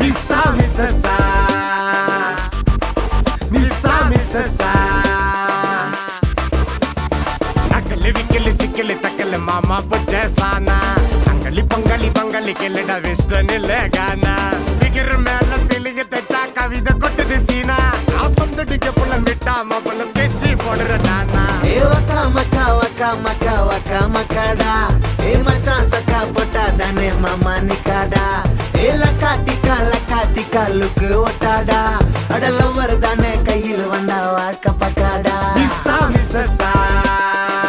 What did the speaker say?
மிஸ்ஸா மிஸ்ஸா மிஸ்ஸா மிஸ்ஸா நக்கலு விக்கலு சிக்கலு தக்கலு மாமா புச்ச சானா அங்களி பங்களி பங்களி கெல்லடா வெஸ்டர்ன் இல்ல கானா பிகிர் மேல பிள்ளைங்க தெட்டா கவிதை கொட்டுது சீனா ஆசம் துடிக்க புள்ள விட்டா மாப்பிள்ள ஸ்கெட்சி போடுற நானா ஏ வக்கா மக்கா வக்கா மக்கா வக்கா மக்காடா ஏ மச்சான் சக்கா போட்டா தானே மாமா நிக்காடா ஏ லக்கா டிக்கா லக்கா டிக்கா லுக்கு ஒட்டாடா அடலம் வருதானே கையில் வந்தா வாழ்க்கை பக்காடா மிஸ்ஸா மிஸ்ஸா